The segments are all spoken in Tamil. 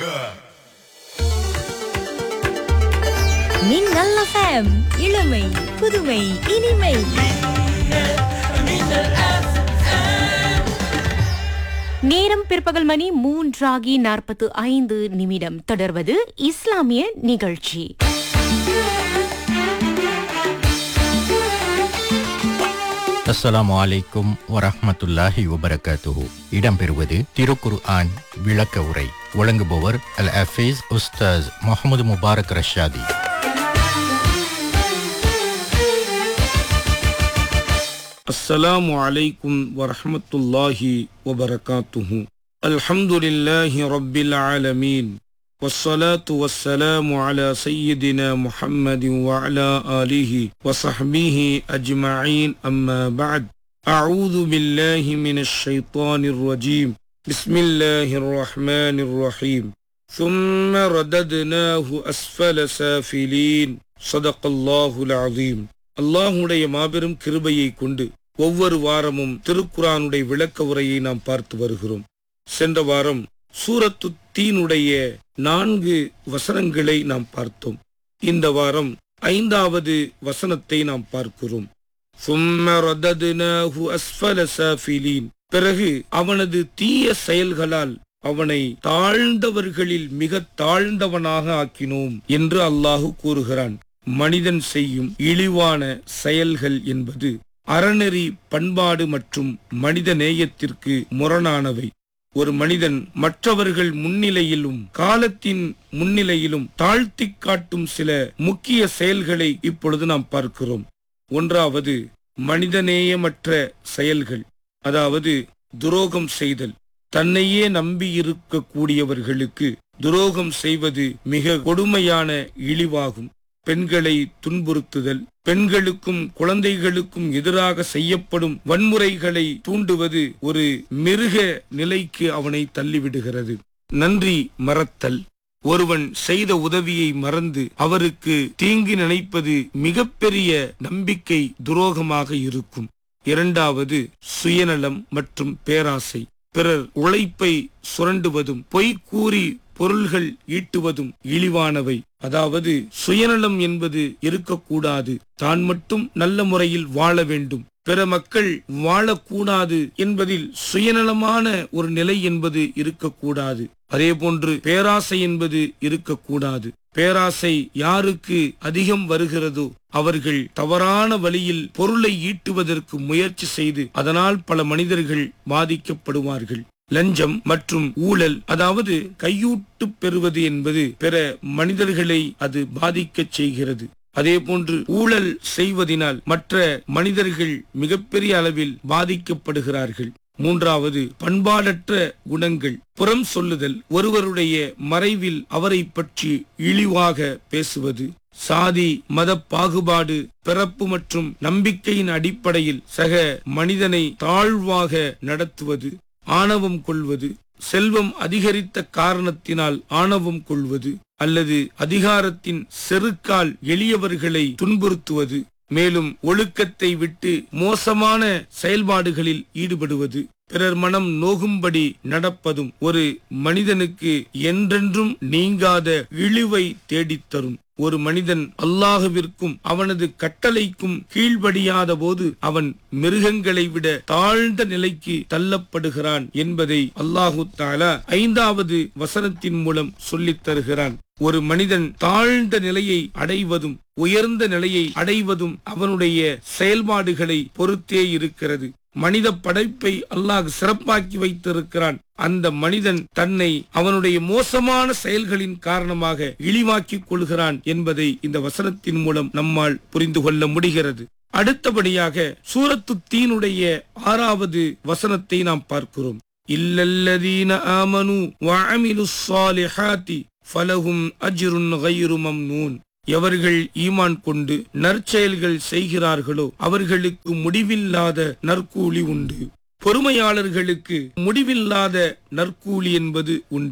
மின்னல் FM இளமை புதுமை இனிமை நேரம் பிற்பகல் மணி மூன்றாகி நாற்பத்து ஐந்து நிமிடம் தொடர்வது இஸ்லாமிய நிகழ்ச்சி அஸ்ஸலாமு அலைக்கும் வரஹ்மத்துல்லாஹி வபரகாத்துஹு இடம்பெறுவது திருக்குர் ஆன் விளக்க உரை வழங்குபவர் அல் அஃபீஸ் உஸ்தாஸ் முகமது முபாரக் ரஷாதி السلام عليكم ورحمة الله وبركاته الحمد لله رب العالمين والصلاة والسلام على سيدنا محمد وعلى آله وصحبه أجمعين أما بعد أعوذ بالله من الشيطان الرجيم بسم الله الرحمن الرحيم ثم رددناه أسفل سافلين صدق الله العظيم அல்லாஹுடைய மாபெரும் கிருபையை கொண்டு ஒவ்வொரு வாரமும் திருக்குரானுடைய விளக்க உரையை நாம் பார்த்து வருகிறோம் சென்ற வாரம் சூரத்து தீனுடைய நான்கு வசனங்களை நாம் பார்த்தோம் இந்த வாரம் ஐந்தாவது வசனத்தை நாம் பார்க்கிறோம் ثُمَّ رَدَدْنَاهُ أَسْفَلَ سَافِلِينَ பிறகு அவனது தீய செயல்களால் அவனை தாழ்ந்தவர்களில் மிக தாழ்ந்தவனாக ஆக்கினோம் என்று அல்லாஹு கூறுகிறான் மனிதன் செய்யும் இழிவான செயல்கள் என்பது அறநெறி பண்பாடு மற்றும் மனித நேயத்திற்கு முரணானவை ஒரு மனிதன் மற்றவர்கள் முன்னிலையிலும் காலத்தின் முன்னிலையிலும் தாழ்த்தி காட்டும் சில முக்கிய செயல்களை இப்பொழுது நாம் பார்க்கிறோம் ஒன்றாவது மனிதநேயமற்ற செயல்கள் அதாவது துரோகம் செய்தல் தன்னையே நம்பி இருக்கக்கூடியவர்களுக்கு துரோகம் செய்வது மிக கொடுமையான இழிவாகும் பெண்களை துன்புறுத்துதல் பெண்களுக்கும் குழந்தைகளுக்கும் எதிராக செய்யப்படும் வன்முறைகளை தூண்டுவது ஒரு மிருக நிலைக்கு அவனை தள்ளிவிடுகிறது நன்றி மறத்தல் ஒருவன் செய்த உதவியை மறந்து அவருக்கு தீங்கு நினைப்பது மிகப்பெரிய நம்பிக்கை துரோகமாக இருக்கும் இரண்டாவது சுயநலம் மற்றும் பேராசை பிறர் உழைப்பை சுரண்டுவதும் பொய் கூறி பொருள்கள் ஈட்டுவதும் இழிவானவை அதாவது சுயநலம் என்பது இருக்கக்கூடாது தான் மட்டும் நல்ல முறையில் வாழ வேண்டும் பிற மக்கள் வாழக்கூடாது என்பதில் சுயநலமான ஒரு நிலை என்பது இருக்கக்கூடாது அதே போன்று பேராசை என்பது இருக்கக்கூடாது பேராசை யாருக்கு அதிகம் வருகிறதோ அவர்கள் தவறான வழியில் பொருளை ஈட்டுவதற்கு முயற்சி செய்து அதனால் பல மனிதர்கள் பாதிக்கப்படுவார்கள் லஞ்சம் மற்றும் ஊழல் அதாவது கையூட்டு பெறுவது என்பது பிற மனிதர்களை அது பாதிக்கச் செய்கிறது அதே போன்று ஊழல் செய்வதினால் மற்ற மனிதர்கள் மிகப்பெரிய அளவில் பாதிக்கப்படுகிறார்கள் மூன்றாவது பண்பாடற்ற குணங்கள் புறம் சொல்லுதல் ஒருவருடைய மறைவில் அவரை பற்றி இழிவாக பேசுவது சாதி மத பாகுபாடு பிறப்பு மற்றும் நம்பிக்கையின் அடிப்படையில் சக மனிதனை தாழ்வாக நடத்துவது ஆணவம் கொள்வது செல்வம் அதிகரித்த காரணத்தினால் ஆணவம் கொள்வது அல்லது அதிகாரத்தின் செருக்கால் எளியவர்களை துன்புறுத்துவது மேலும் ஒழுக்கத்தை விட்டு மோசமான செயல்பாடுகளில் ஈடுபடுவது பிறர் மனம் நோகும்படி நடப்பதும் ஒரு மனிதனுக்கு என்றென்றும் நீங்காத இழிவை தேடித்தரும் ஒரு மனிதன் அல்லாஹுவிற்கும் அவனது கட்டளைக்கும் கீழ்படியாத போது அவன் மிருகங்களை விட தாழ்ந்த நிலைக்கு தள்ளப்படுகிறான் என்பதை அல்லாஹு தாலா ஐந்தாவது வசனத்தின் மூலம் சொல்லித் தருகிறான் ஒரு மனிதன் தாழ்ந்த நிலையை அடைவதும் உயர்ந்த நிலையை அடைவதும் அவனுடைய செயல்பாடுகளை பொறுத்தே இருக்கிறது மனித படைப்பை அல்லாஹ் சிறப்பாக்கி வைத்திருக்கிறான் அந்த மனிதன் தன்னை அவனுடைய மோசமான செயல்களின் காரணமாக இழிவாக்கிக் கொள்கிறான் என்பதை இந்த வசனத்தின் மூலம் நம்மால் புரிந்து கொள்ள முடிகிறது அடுத்தபடியாக சூரத்து தீனுடைய ஆறாவது வசனத்தை நாம் பார்க்கிறோம் இல்லல்லதீன ஆமனு வஅமிலு ஸாலிஹாத்தி ஃபலஹும் அஜ்ருன் கைரு மம்னூன் எவர்கள் ஈமான் கொண்டு நற்செயல்கள் செய்கிறார்களோ அவர்களுக்கு முடிவில்லாத நற்கூலி உண்டு பொறுமையாளர்களுக்கு முடிவில்லாத நற்கூலி என்பது உண்டு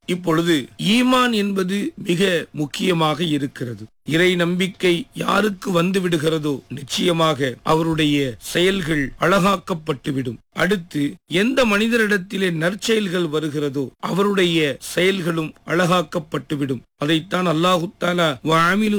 இப்பொழுது ஈமான் என்பது மிக முக்கியமாக இருக்கிறது இறை நம்பிக்கை யாருக்கு வந்து விடுகிறதோ நிச்சயமாக அவருடைய செயல்கள் அழகாக்கப்பட்டுவிடும் அடுத்து எந்த மனிதரிடத்திலே நற்செயல்கள் வருகிறதோ அவருடைய செயல்களும் அழகாக்கப்பட்டுவிடும் அதைத்தான் அல்லாஹு தாலா "வஅமிலு